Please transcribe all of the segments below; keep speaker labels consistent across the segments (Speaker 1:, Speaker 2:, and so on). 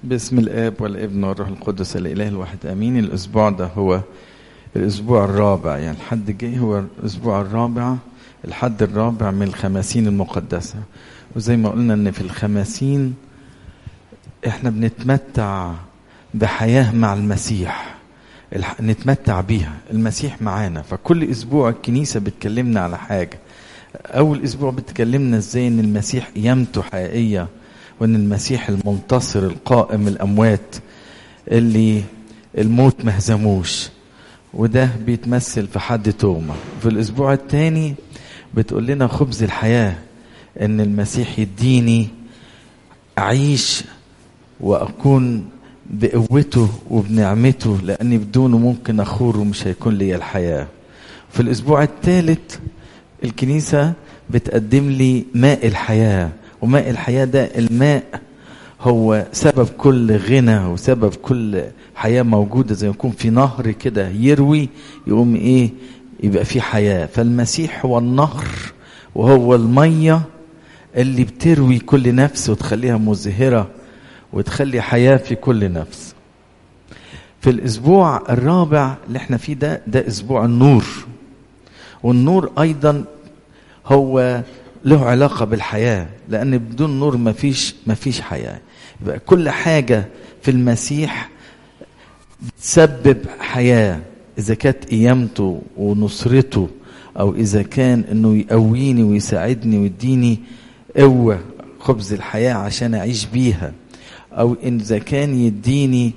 Speaker 1: باسم الاب والابن والروح القدس الاله الواحد امين الاسبوع ده هو الاسبوع الرابع يعني الحد الجاي هو الاسبوع الرابع الحد الرابع من الخماسين المقدسه وزي ما قلنا ان في الخماسين احنا بنتمتع بحياه مع المسيح الح... نتمتع بيها المسيح معانا فكل اسبوع الكنيسه بتكلمنا على حاجه اول اسبوع بتكلمنا ازاي ان المسيح قيامته حقيقيه وان المسيح المنتصر القائم من الاموات اللي الموت ما هزموش وده بيتمثل في حد توما في الاسبوع الثاني بتقول لنا خبز الحياه ان المسيح يديني اعيش واكون بقوته وبنعمته لاني بدونه ممكن اخور ومش هيكون لي الحياه في الاسبوع الثالث الكنيسه بتقدم لي ماء الحياه وماء الحياة ده الماء هو سبب كل غنى وسبب كل حياة موجودة زي ما يكون في نهر كده يروي يقوم ايه يبقى في حياة فالمسيح هو النهر وهو المية اللي بتروي كل نفس وتخليها مزهرة وتخلي حياة في كل نفس في الأسبوع الرابع اللي احنا فيه ده ده أسبوع النور والنور أيضا هو له علاقة بالحياة لأن بدون نور مفيش مفيش حياة يبقى كل حاجة في المسيح بتسبب حياة إذا كانت قيامته ونصرته أو إذا كان إنه يقويني ويساعدني ويديني قوة خبز الحياة عشان أعيش بيها أو إذا كان يديني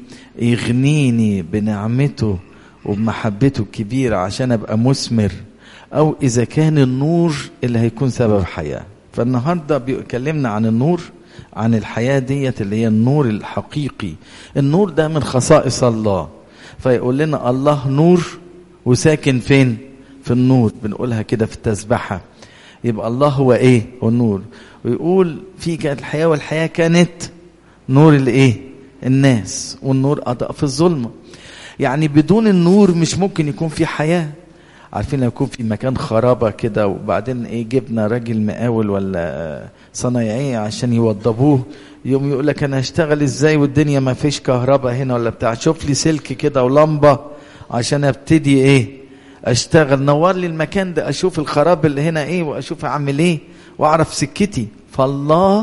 Speaker 1: يغنيني بنعمته وبمحبته الكبيرة عشان أبقى مثمر او اذا كان النور اللي هيكون سبب حياه فالنهارده بيكلمنا عن النور عن الحياه ديت اللي هي النور الحقيقي النور ده من خصائص الله فيقول لنا الله نور وساكن فين في النور بنقولها كده في التسبحه يبقى الله هو ايه هو النور ويقول في كانت الحياه والحياه كانت نور الايه الناس والنور اضاء في الظلمه يعني بدون النور مش ممكن يكون في حياه عارفين لو يكون في مكان خرابه كده وبعدين ايه جبنا راجل مقاول ولا صنايعيه عشان يوضبوه يوم يقول لك انا هشتغل ازاي والدنيا ما فيش كهرباء هنا ولا بتاع شوف لي سلك كده ولمبه عشان ابتدي ايه اشتغل نور لي المكان ده اشوف الخراب اللي هنا ايه واشوف اعمل ايه واعرف سكتي فالله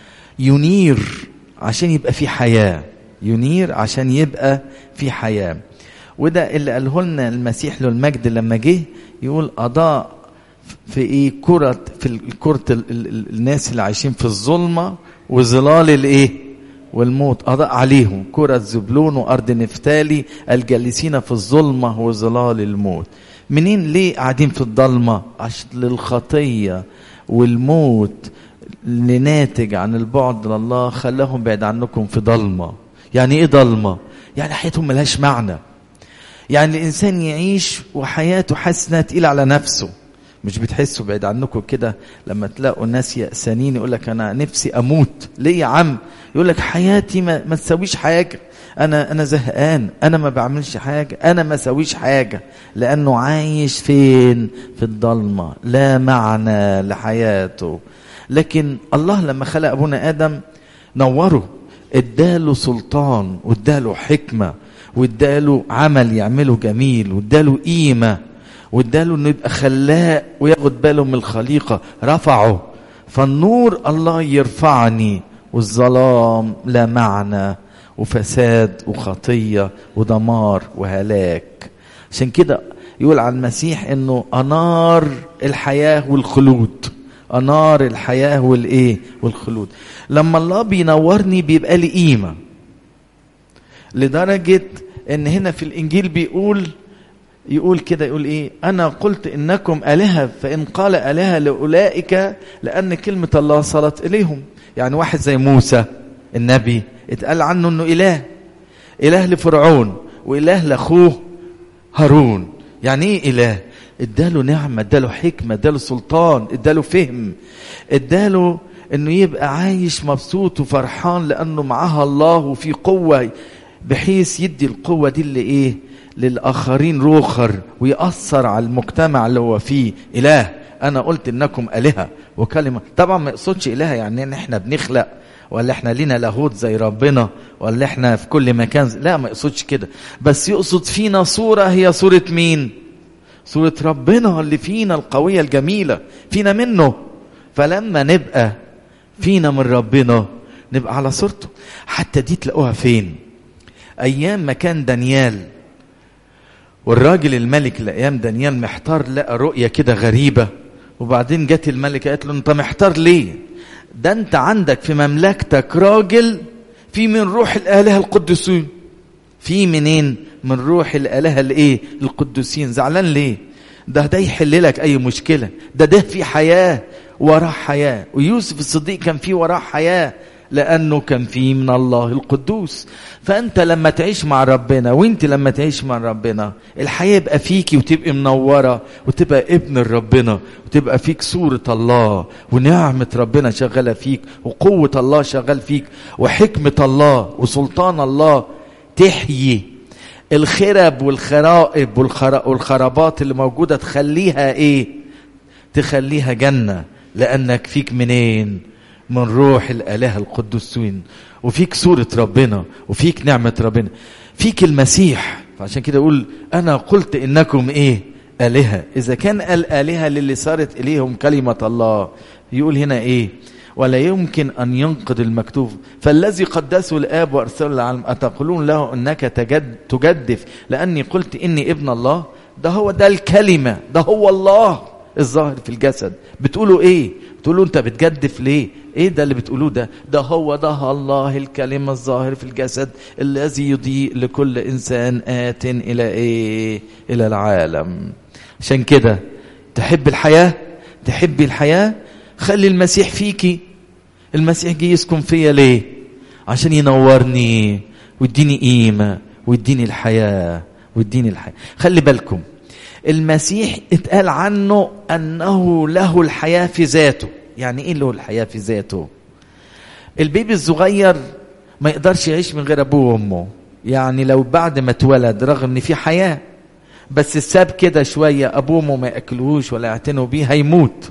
Speaker 1: ينير عشان يبقى في حياه ينير عشان يبقى في حياه وده اللي قاله لنا المسيح له المجد لما جه يقول اضاء في ايه كرة في كرة الناس اللي عايشين في الظلمة وظلال الايه والموت اضاء عليهم كرة زبلون وارض نفتالي الجالسين في الظلمة وظلال الموت منين ليه قاعدين في الضلمة عشان للخطية والموت اللي ناتج عن البعد لله خلاهم بعيد عنكم في ضلمة يعني ايه ضلمة يعني حياتهم ملهاش معنى يعني الانسان يعيش وحياته حاسس انها تقيله على نفسه مش بتحسوا بعيد عنكم كده لما تلاقوا ناس يأسانين يقول لك انا نفسي اموت ليه يا عم يقول لك حياتي ما, ما تسويش حاجه انا انا زهقان انا ما بعملش حاجه انا ما سويش حاجه لانه عايش فين في الضلمه لا معنى لحياته لكن الله لما خلق ابونا ادم نوره اداله سلطان واداله حكمه واداله عمل يعمله جميل واداله قيمه واداله انه يبقى خلاق وياخد باله من الخليقه رفعه فالنور الله يرفعني والظلام لا معنى وفساد وخطيه ودمار وهلاك عشان كده يقول عن المسيح انه انار الحياه والخلود انار الحياه والايه والخلود لما الله بينورني بيبقى لي قيمه لدرجة ان هنا في الانجيل بيقول يقول كده يقول ايه انا قلت انكم الهة فان قال الهة لاولئك لان كلمة الله صلت اليهم يعني واحد زي موسى النبي اتقال عنه انه اله اله لفرعون واله لاخوه هارون يعني ايه اله اداله نعمة اداله حكمة اداله سلطان اداله فهم اداله انه يبقى عايش مبسوط وفرحان لانه معاها الله وفي قوة بحيث يدي القوة دي اللي ايه للآخرين روخر ويأثر على المجتمع اللي هو فيه إله أنا قلت إنكم آلهة وكلمة طبعا ما يقصدش إله يعني إن إحنا بنخلق ولا احنا لينا لاهوت زي ربنا ولا احنا في كل مكان لا ما يقصدش كده بس يقصد فينا صورة هي صورة مين صورة ربنا اللي فينا القوية الجميلة فينا منه فلما نبقى فينا من ربنا نبقى على صورته حتى دي تلاقوها فين ايام ما كان دانيال والراجل الملك الايام دانيال محتار لقى رؤيه كده غريبه وبعدين جت الملكه قالت له انت محتار ليه ده انت عندك في مملكتك راجل في من روح الالهه القدسين في منين من روح الالهه الايه القدسين زعلان ليه ده ده يحل لك اي مشكله ده ده في حياه وراه حياه ويوسف الصديق كان فيه وراه حياه لانه كان فيه من الله القدوس فانت لما تعيش مع ربنا وانت لما تعيش مع ربنا الحياه يبقى فيكي وتبقي منوره وتبقى ابن ربنا وتبقى فيك صوره الله ونعمه ربنا شغاله فيك وقوه الله شغال فيك وحكمه الله وسلطان الله تحيي الخرب والخرائب والخرابات اللي موجوده تخليها ايه تخليها جنه لانك فيك منين من روح الآلهة القدسين وفيك صورة ربنا وفيك نعمة ربنا فيك المسيح فعشان كده يقول أنا قلت إنكم إيه آلهة إذا كان الآلهة للي صارت إليهم كلمة الله يقول هنا إيه ولا يمكن أن ينقض المكتوب فالذي قدسه الآب وأرسله العالم أتقولون له أنك تجد تجدف لأني قلت إني ابن الله ده هو ده الكلمة ده هو الله الظاهر في الجسد بتقولوا ايه بتقولوا انت بتجدف ليه ايه ده اللي بتقولوه ده ده هو ده الله الكلمة الظاهر في الجسد الذي يضيء لكل انسان آت الى ايه الى العالم عشان كده تحب الحياة تحبي الحياة خلي المسيح فيكي المسيح جه يسكن فيا ليه عشان ينورني ويديني قيمة ويديني الحياة ويديني الحياة خلي بالكم المسيح اتقال عنه انه له الحياه في ذاته يعني ايه له الحياه في ذاته البيبي الصغير ما يقدرش يعيش من غير ابوه وامه يعني لو بعد ما اتولد رغم ان في حياه بس ساب كده شويه ابوه وامه ما ياكلوهوش ولا يعتنوا بيه هيموت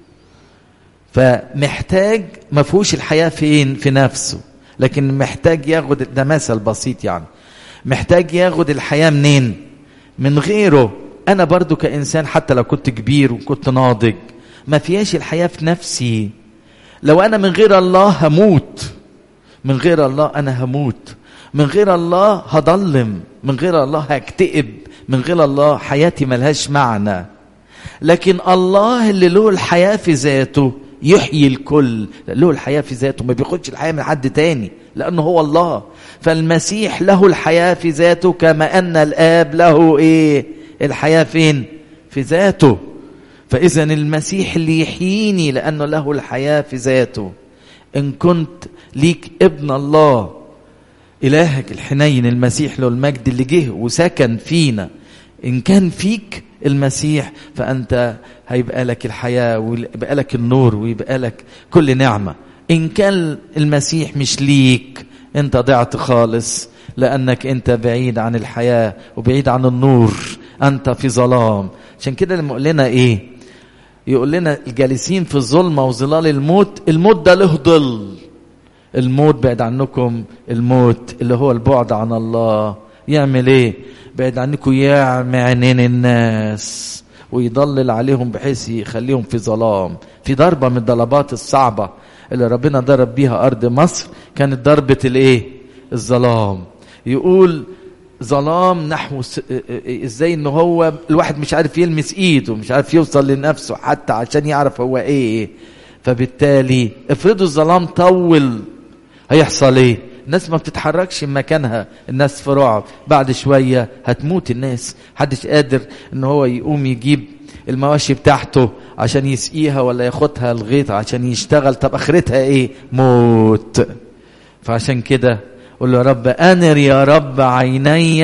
Speaker 1: فمحتاج ما فيهوش الحياه فين في نفسه لكن محتاج ياخد ده مثل بسيط يعني محتاج ياخد الحياه منين من غيره انا برضو كانسان حتى لو كنت كبير وكنت ناضج ما فيهاش الحياه في نفسي لو انا من غير الله هموت من غير الله انا هموت من غير الله هضلم من غير الله هكتئب من غير الله حياتي ملهاش معنى لكن الله اللي له الحياه في ذاته يحيي الكل له الحياه في ذاته ما بياخدش الحياه من حد تاني لانه هو الله فالمسيح له الحياه في ذاته كما ان الاب له ايه الحياة فين في ذاته فإذا المسيح اللي يحييني لأنه له الحياة في ذاته إن كنت ليك ابن الله إلهك الحنين المسيح له المجد اللي جه وسكن فينا إن كان فيك المسيح فأنت هيبقى لك الحياة ويبقى لك النور ويبقى لك كل نعمة إن كان المسيح مش ليك أنت ضعت خالص لأنك أنت بعيد عن الحياة وبعيد عن النور أنت في ظلام عشان كده لما يقول لنا إيه يقول لنا الجالسين في الظلمة وظلال الموت الموت ده له ظل الموت بعد عنكم الموت اللي هو البعد عن الله يعمل ايه بعد عنكم يعمي عينين الناس ويضلل عليهم بحيث يخليهم في ظلام في ضربة من الضربات الصعبة اللي ربنا ضرب بيها أرض مصر كانت ضربة الايه الظلام يقول ظلام نحو س... ازاي ان هو الواحد مش عارف يلمس ايده مش عارف يوصل لنفسه حتى عشان يعرف هو ايه فبالتالي افرضوا الظلام طول هيحصل ايه الناس ما بتتحركش من مكانها الناس في رعب بعد شوية هتموت الناس محدش قادر ان هو يقوم يجيب المواشي بتاعته عشان يسقيها ولا ياخدها الغيط عشان يشتغل طب اخرتها ايه موت فعشان كده قول له يا رب انر يا رب عيني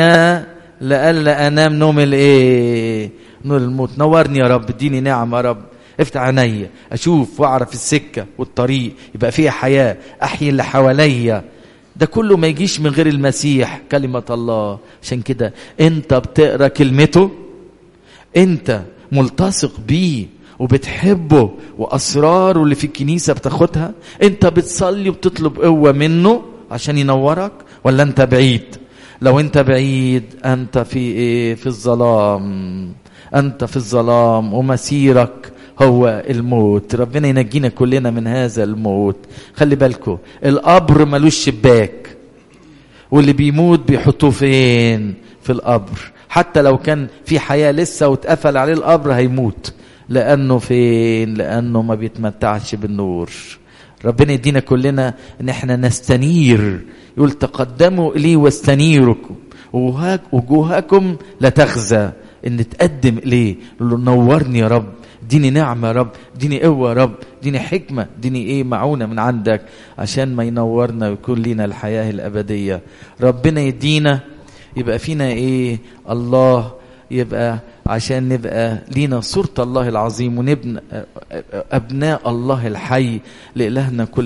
Speaker 1: لألا انام نوم الايه نور الموت نورني يا رب اديني نعم يا رب افتح عينيا اشوف واعرف السكه والطريق يبقى فيها حياه احيي اللي حواليا ده كله ما يجيش من غير المسيح كلمه الله عشان كده انت بتقرا كلمته انت ملتصق بيه وبتحبه واسراره اللي في الكنيسه بتاخدها انت بتصلي وبتطلب قوه منه عشان ينورك ولا انت بعيد لو انت بعيد انت في ايه في الظلام انت في الظلام ومسيرك هو الموت ربنا ينجينا كلنا من هذا الموت خلي بالكم القبر ملوش شباك واللي بيموت بيحطوه فين في القبر حتى لو كان في حياة لسه واتقفل عليه القبر هيموت لأنه فين لأنه ما بيتمتعش بالنور ربنا يدينا كلنا ان احنا نستنير يقول تقدموا اليه واستنيركم وجوهكم لا تخزى ان نتقدم اليه نقول له نورني يا رب اديني نعمه يا رب اديني قوه يا رب اديني حكمه اديني ايه معونه من عندك عشان ما ينورنا ويكون لنا الحياه الابديه ربنا يدينا يبقى فينا ايه الله يبقى عشان نبقى لينا صورة الله العظيم ونبنى أبناء الله الحي لإلهنا كل